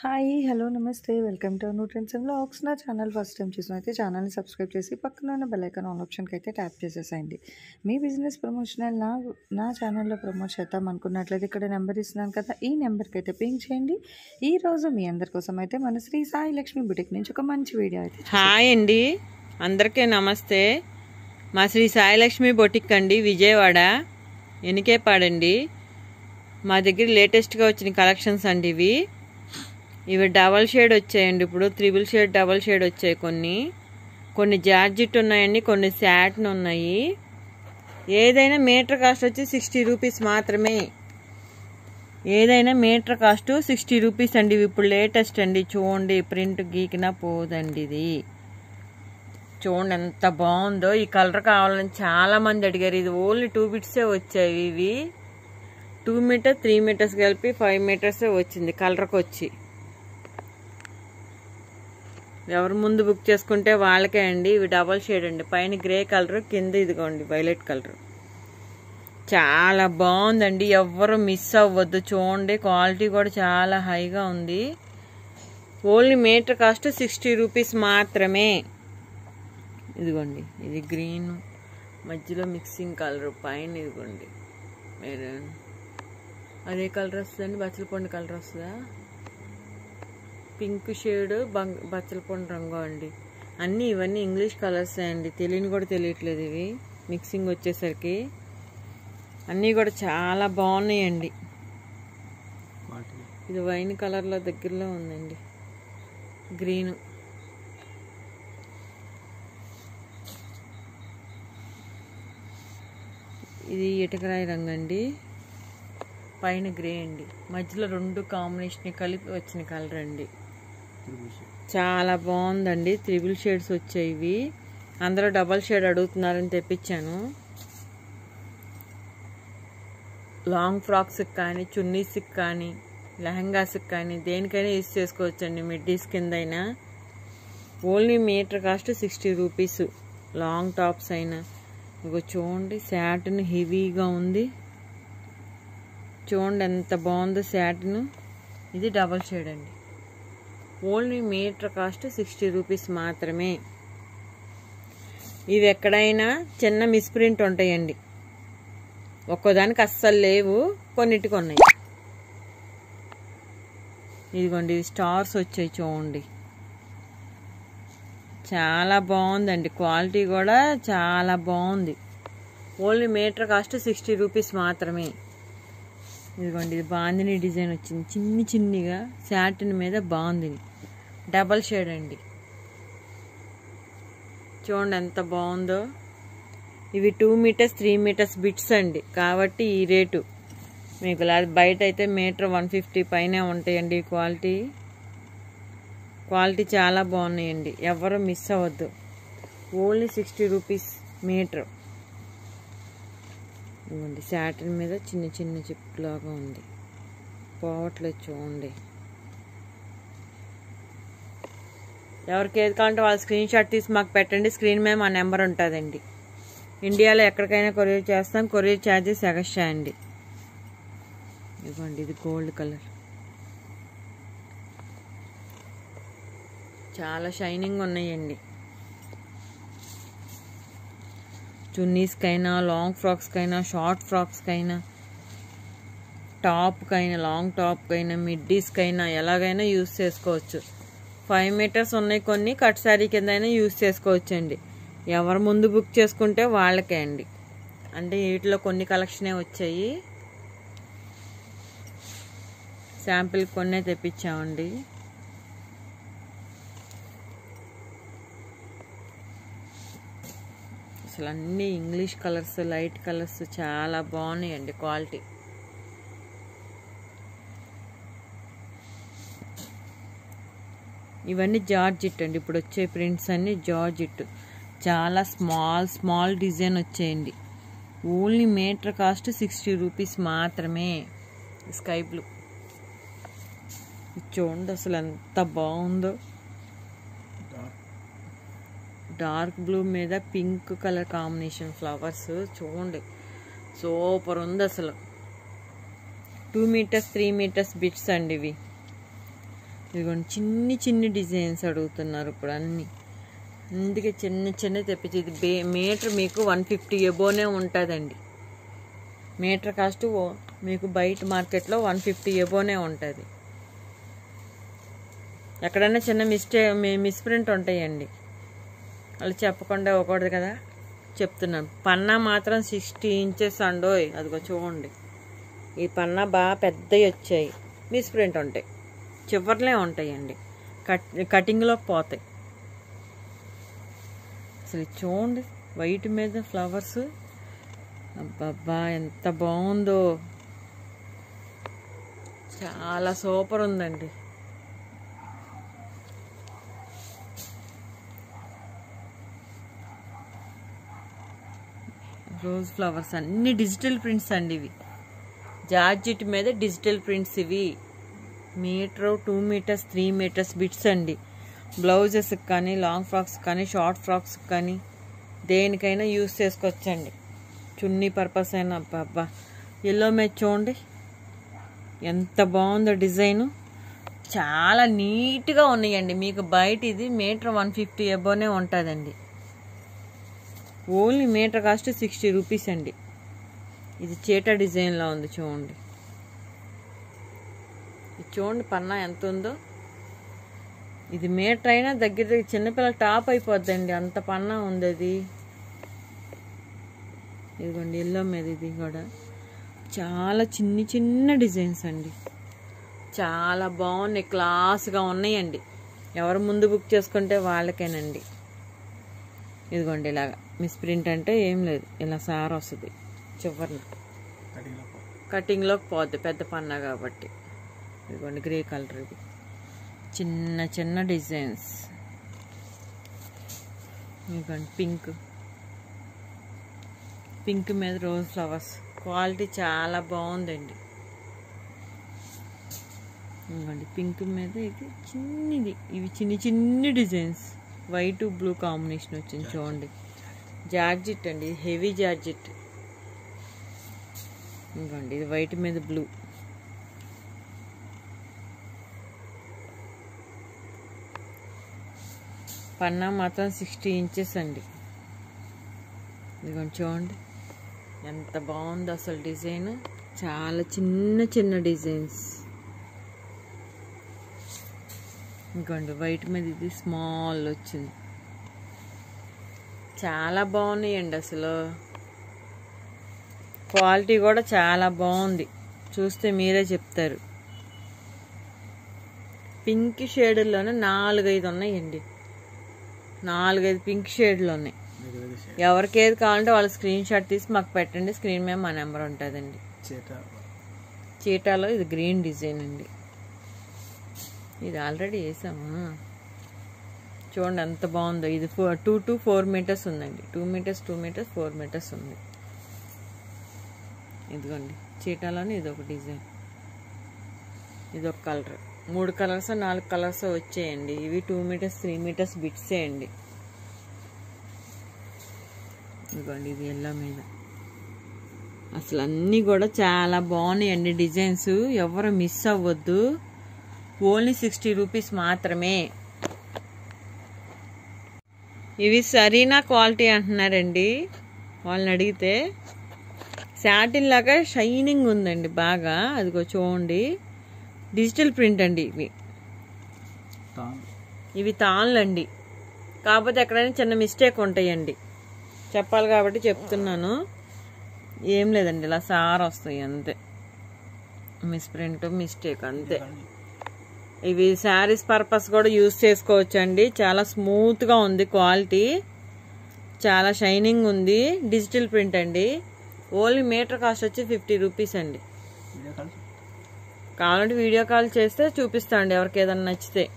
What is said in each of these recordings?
hi hello నమస్తే welcome to new trends and vlogs నా channel first time చూసిన అయితే ఛానల్ని సబ్స్క్రైబ్ చేసి పక్కన ఉన్న బెల్ ఐకాన్ ఆన్ ఆప్షన్కి అయితే ట్యాప్ చేసేసేయండి మీ బిజినెస్ ప్రమోషనల్ నా నా ఛానల్లో ప్రమోట్ చేద్దాం అనుకున్నట్లయితే ఇక్కడ నెంబర్ ఇస్తున్నాను కదా ఈ నెంబర్కి అయితే పింక్ చేయండి ఈ రోజు మీ అందరి కోసం అయితే మన శ్రీ సాయి లక్ష్మి బుటిక్ నుంచి ఒక మంచి వీడియో అయితే హాయ్ అండి అందరికీ నమస్తే మా శ్రీ సాయిలక్ష్మి బొటిక్ అండి విజయవాడ ఎనికేపాడండి మా దగ్గర లేటెస్ట్గా వచ్చిన కలెక్షన్స్ అండి ఇవి ఇవి డబల్ షేడ్ వచ్చాయండి ఇప్పుడు త్రిబుల్ షేడ్ డబల్ షేడ్ వచ్చాయి కొన్ని కొన్ని జార్జిట్ ఉన్నాయండి కొన్ని శాట్న్ ఉన్నాయి ఏదైనా మీటర్ కాస్ట్ వచ్చి సిక్స్టీ రూపీస్ మాత్రమే ఏదైనా మీటర్ కాస్ట్ సిక్స్టీ రూపీస్ అండి ఇవి ఇప్పుడు లేటెస్ట్ అండి చూడండి ప్రింట్ గీకినా పోదండి ఇది చూడండి ఎంత బాగుందో ఈ కలర్ కావాలని చాలా మంది అడిగారు ఇది ఓన్లీ టూ బిట్సే వచ్చాయి ఇవి టూ మీటర్ త్రీ మీటర్స్ కలిపి ఫైవ్ మీటర్సే వచ్చింది కలర్కి వచ్చి ఎవరు ముందు బుక్ చేసుకుంటే వాళ్ళకే అండి ఇవి డబల్ షేడ్ అండి పైన గ్రే కలర్ కింద ఇదిగోండి వైలెట్ కలర్ చాలా బాగుందండి ఎవ్వరు మిస్ అవ్వద్దు చూడండి క్వాలిటీ కూడా చాలా హైగా ఉంది only metre cost sixty rupees మాత్రమే ఇదిగోండి ఇది గ్రీన్ మధ్యలో మిక్సింగ్ కలర్ పైన ఇదిగోండి మెరూన్ అదే కలర్ వస్తుందండి బచ్చలపండు కలర్ వస్తుందా పింక్ షేడ్ బంగ్ బచ్చలపండు రంగు అండి అన్నీ ఇవన్నీ ఇంగ్లీష్ కలర్స్ అండి తెలియని కూడా తెలియట్లేదు ఇవి మిక్సింగ్ వచ్చేసరికి అన్నీ కూడా చాలా బాగున్నాయండి ఇది వైన్ కలర్లో దగ్గరలో ఉందండి గ్రీన్ ఇది ఇటకరాయి రంగు అండి పైన గ్రే అండి మధ్యలో రెండు కాంబినేషన్ కలిపి వచ్చిన కలర్ అండి చాలా బాగుందండి త్రిబుల్ షేడ్స్ వచ్చాయి ఇవి అందరూ డబల్ షేడ్ అడుగుతున్నారని తెప్పించాను లాంగ్ ఫ్రాక్స్కి కానీ చున్నీస్కి కానీ లెహంగాస్కి కానీ దేనికైనా యూస్ చేసుకోవచ్చండి మిడ్డీస్ కింద అయినా only metre cost sixty rupees long tops అయినా ఇగో చూడండి శాటిన్ హెవీగా ఉంది చూడండి ఎంత బాగుందో శాటిన్ ఇది డబల్ షేడ్ అండి only metre cost sixty rupees మాత్రమే ఇవి ఎక్కడైనా చిన్న మిస్ప్రింట్ ఉంటాయండి ఒక్కోదానికి అస్సలు లేవు కొన్నిటికి ఉన్నాయి ఇదిగోండి ఇది స్టార్స్ వచ్చాయి చూడండి చాలా బాగుందండి క్వాలిటీ కూడా చాలా బాగుంది only metre cost sixty rupees మాత్రమే ఇదిగోండి ఇది బాందిని డిజైన్ వచ్చింది చిన్ని చిన్నిగా శాటిన్ మీద బాగుంది డబల్ షేడ్ అండి చూడండి ఎంత బాగుందో ఇవి two metres three metres bits అండి కాబట్టి ఈ రేటు మీకు లేదు బయట అయితే మీటర్ వన్ ఫిఫ్టీ పైనే ఉంటాయండి క్వాలిటీ క్వాలిటీ చాలా బాగున్నాయండి ఎవరు మిస్ అవ్వద్దు ఓన్లీ సిక్స్టీ రూపీస్ మీటర్ ఇవ్వండి శాటిన్ మీద చిన్న చిన్న చిప్ లాగా ఉంది పోవట్లేదు చూడండి ఎవరికి ఏది కావాలంటే వాళ్ళ స్క్రీన్ షాట్ తీసి మాకు పెట్టండి స్క్రీన్ మీద మా నెంబర్ ఉంటుందండి ఇండియాలో ఎక్కడికైనా కొరియర్ చేస్తాం కొరియర్ ఛార్జెస్ ఎగస్ట్రా అండి ఇదిగోండి ఇది గోల్డ్ కలర్ చాలా షైనింగ్ ఉన్నాయండి చున్నీస్కైనా లాంగ్ ఫ్రాక్స్కైనా షార్ట్ ఫ్రాక్స్కైనా టాప్కైనా లాంగ్ టాప్కైనా మిడ్డీస్కైనా ఎలాగైనా యూస్ చేసుకోవచ్చు ఫైవ్ మీటర్స్ ఉన్నాయి కొన్ని కట్ శారీ కింద అయినా యూస్ చేసుకోవచ్చండి ఎవరు ముందు బుక్ చేసుకుంటే వాళ్ళకే అండి అంటే వీటిలో కొన్ని కలెక్షనే వచ్చాయి శాంపిల్ కొన్నే తెప్పించామండి అసలు అన్నీ ఇంగ్లీష్ కలర్స్ లైట్ కలర్స్ చాలా బాగున్నాయండి క్వాలిటీ ఇవన్నీ జార్జిట్ అండి ఇప్పుడు వచ్చే ప్రింట్స్ అన్నీ జార్జిట్ చాలా స్మాల్ స్మాల్ డిజైన్ వచ్చాయండి only metre cost sixty rupees మాత్రమే స్కై బ్లూ చూడండి అసలు ఎంత బాగుందో డార్క్ బ్లూ మీద పింక్ కలర్ కాంబినేషన్ ఫ్లవర్స్ చూడండి సూపర్ ఉంది అసలు two metres three metres bits అండి ఇవి ఇదిగోండి చిన్ని చిన్ని డిజైన్స్ అడుగుతున్నారు ఇప్పుడు అన్నీ అందుకే చిన్న చిన్న తెప్పించి ఇది బే మీటర్ మీకు వన్ ఫిఫ్టీ ఎబోనే ఉంటుందండి మీటర్ కాస్ట్ ఓ- మీకు బయట మార్కెట్లో వన్ ఫిఫ్టీ ఎబోనే ఉంటుంది ఎక్కడైనా చిన్న మిస్టే మిస్ప్రింట్ ఉంటాయండి వాళ్ళు చెప్పకుండా ఇవ్వకూడదు కదా చెప్తున్నాను పన్నా మాత్రం సిక్స్టీ ఇంచెస్ అండోయ్ అదిగో చూడండి ఈ పన్నా బాగా పెద్దవి వచ్చాయి మిస్ప్రింట్ ఉంటాయి చివర్లే ఉంటాయండి కట్ కటింగ్లోకి పోతాయి అసలు ఇది చూడండి వైట్ మీద ఫ్లవర్స్ అబ్బబ్బా ఎంత బాగుందో చాలా సూపర్ ఉందండి రోజ్ ఫ్లవర్స్ అన్ని డిజిటల్ ప్రింట్స్ అండి ఇవి జార్జిట్ మీద డిజిటల్ ప్రింట్స్ ఇవి metre two metres three metres bits అండి బ్లౌజెస్కి కానీ లాంగ్ ఫ్రాక్స్ కానీ షార్ట్ ఫ్రాక్స్ కానీ దేనికైనా యూస్ చేసుకోవచ్చండి చున్నీ పర్పస్ అయినా అబ్బా అబ్బా ఎల్లో మీద చూడండి ఎంత బాగుందో డిజైను చాలా నీట్గా ఉన్నాయండి మీకు బయట ఇది మీటర్ వన్ ఫిఫ్టీ ఎబోనే ఉంటుందండి only metre cost sixty rupees అండి ఇది చీట డిజైన్లో ఉంది చూడండి ఇది చూడండి పన్నా ఎంత ఉందో ఇది మీటర్ అయినా దగ్గర దగ్గర చిన్నపిల్లల టాప్ అయిపోద్దండి అంత పన్నా ఉంది అది ఇదిగోండి ఎల్లో మీద ఇది కూడా చాలా చిన్ని చిన్న డిజైన్స్ అండి చాలా బాగున్నాయి క్లాస్గా ఉన్నాయండి ఎవరు ముందు బుక్ చేసుకుంటే వాళ్ళకేనండి ఇదిగోండి ఇలాగా మిస్ ప్రింట్ అంటే ఏం లేదు ఇలా సార్ వస్తుంది చివరిన కటింగ్లోకి పోద్ది పెద్ద పన్నా కాబట్టి ఇదిగోండి గ్రే కలర్ ఇది చిన్న చిన్న డిజైన్స్ ఇదిగోండి పింక్ పింక్ మీద రోజ్ ఫ్లవర్స్ క్వాలిటీ చాలా బాగుందండి ఇదిగోండి పింక్ మీద ఇది చిన్నది ఇవి చిన్ని చిన్ని డిజైన్స్ వైట్ బ్లూ కాంబినేషన్ వచ్చింది చూడండి జార్జిట్ అండి హెవీ జార్జిట్ ఇంకోండి ఇది వైట్ మీద బ్లూ పన్నా మాత్రం సిక్స్టీ ఇంచెస్ అండి ఇదిగోండి చూడండి ఎంత బాగుంది అసలు డిజైన్ చాలా చిన్న చిన్న డిజైన్స్ ఇంకోండి వైట్ మీద ఇది స్మాల్ వచ్చింది చాలా బాగున్నాయండి అసలు క్వాలిటీ కూడా చాలా బాగుంది చూస్తే మీరే చెప్తారు పింక్ షేడ్లోనే నాలుగైదు ఉన్నాయండి నాలుగైదు పింక్ షేడ్లు ఉన్నాయి ఎవరికి ఏది కావాలంటే వాళ్ళ స్క్రీన్ షాట్ తీసి మాకు పెట్టండి స్క్రీన్ మీద మా నెంబర్ ఉంటుందండి చీటాలో ఇది గ్రీన్ డిజైన్ అండి ఇది ఆల్రెడీ వేసామా చూడండి ఎంత బాగుందో ఇది four two to four metres ఉందండి two metres two metres four metres ఉంది ఇదిగోండి చీటాలోనే ఇది ఒక డిజైన్ ఇది ఒక కలర్ మూడు కలర్స్ నాలుగు కలర్స్ వచ్చాయండి ఇవి టూ మీటర్స్ త్రీ మీటర్స్ బిట్సే అండి ఇదిగోండి ఇది ఎల్లో మీద అసలు అన్నీ కూడా చాలా బాగున్నాయండి డిజైన్స్ ఎవరు మిస్ అవ్వద్దు ఓన్లీ సిక్స్టీ రూపీస్ మాత్రమే ఇవి సరీనా క్వాలిటీ అంటున్నారండి వాళ్ళని అడిగితే శాటిన్ లాగా షైనింగ్ ఉందండి బాగా అదిగో చూడండి డిజిటల్ ప్రింట్ అండి ఇవి ఇవి తాన్లండి కాకపోతే ఎక్కడైనా చిన్న మిస్టేక్ ఉంటాయండి చెప్పాలి కాబట్టి చెప్తున్నాను ఏం లేదండి ఇలా సార్ వస్తాయి అంతే మిస్ప్రింట్ మిస్టేక్ అంతే ఇవి శారీస్ పర్పస్ కూడా యూస్ చేసుకోవచ్చు అండి చాలా స్మూత్గా ఉంది క్వాలిటీ చాలా షైనింగ్ ఉంది డిజిటల్ ప్రింట్ అండి ఓన్లీ మీటర్ కాస్ట్ వచ్చి ఫిఫ్టీ రూపీస్ అండి కావాలంటే వీడియో కాల్ చేస్తే చూపిస్తా అండి ఎవరికి ఏదన్నా నచ్చితే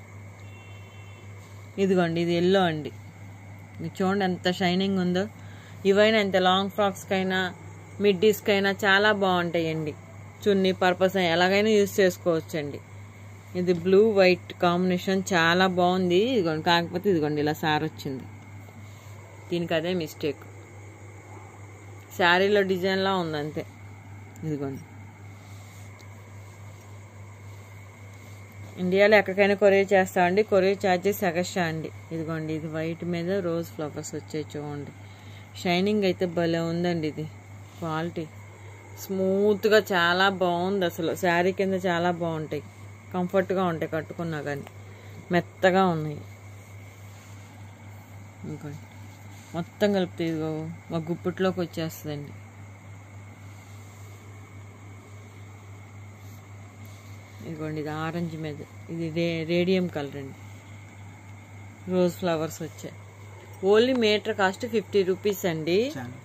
ఇదిగోండి ఇది ఎల్లో అండి ఇది చూడండి ఎంత షైనింగ్ ఉందో ఇవైనా ఎంత లాంగ్ ఫ్రాక్స్కైనా మిడ్డీస్కైనా చాలా బాగుంటాయండి చున్నీ పర్పస్ ఎలాగైనా యూస్ చేసుకోవచ్చండి ఇది బ్లూ వైట్ కాంబినేషన్ చాలా బాగుంది ఇదిగోండి కాకపోతే ఇదిగోండి ఇలా సార్ వచ్చింది దీనికి అదే మిస్టేక్ శారీలో డిజైన్లా ఉంది అంతే ఇదిగోండి ఇండియాలో ఎక్కడికైనా కొరియర్ చేస్తామండి కొరియర్ ఛార్జెస్ ఎగస్ట్రా అండి ఇదిగోండి ఇది వైట్ మీద రోజ్ ఫ్లవర్స్ వచ్చాయి చూడండి షైనింగ్ అయితే భలే ఉందండి ఇది క్వాలిటీ స్మూత్గా చాలా బాగుంది అసలు శారీ కింద చాలా బాగుంటాయి కంఫర్ట్గా ఉంటాయి కట్టుకున్నా కానీ మెత్తగా ఉన్నాయి ఇంకోండి మొత్తం కలిపితే ఇదిగో మా గుప్పిట్లోకి వచ్చేస్తుందండి ఇదిగోండి ఇది ఆరెంజ్ మీద ఇది రే రేడియం కలర్ అండి రోజ్ ఫ్లవర్స్ వచ్చాయి only metre cost fifty rupees అండి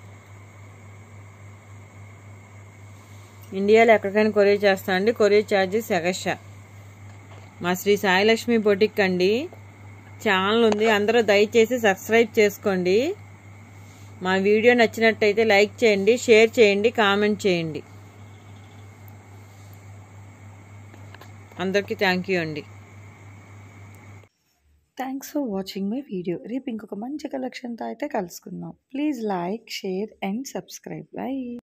ఇండియాలో ఎక్కడికైనా కొరియర్ చేస్తా అండి కొరియర్ ఛార్జెస్ ఎగస్ట్రా మా శ్రీ సాయిలక్ష్మి బొటిక్ అండి ఛానల్ ఉంది అందరూ దయచేసి సబ్స్క్రైబ్ చేసుకోండి మా వీడియో నచ్చినట్టయితే లైక్ చేయండి షేర్ చేయండి కామెంట్ చేయండి అందరికీ థ్యాంక్ యూ అండి thanks for watching my video రేపు ఇంకొక మంచి కలెక్షన్తో అయితే కలుసుకుందాం please like share and subscribe by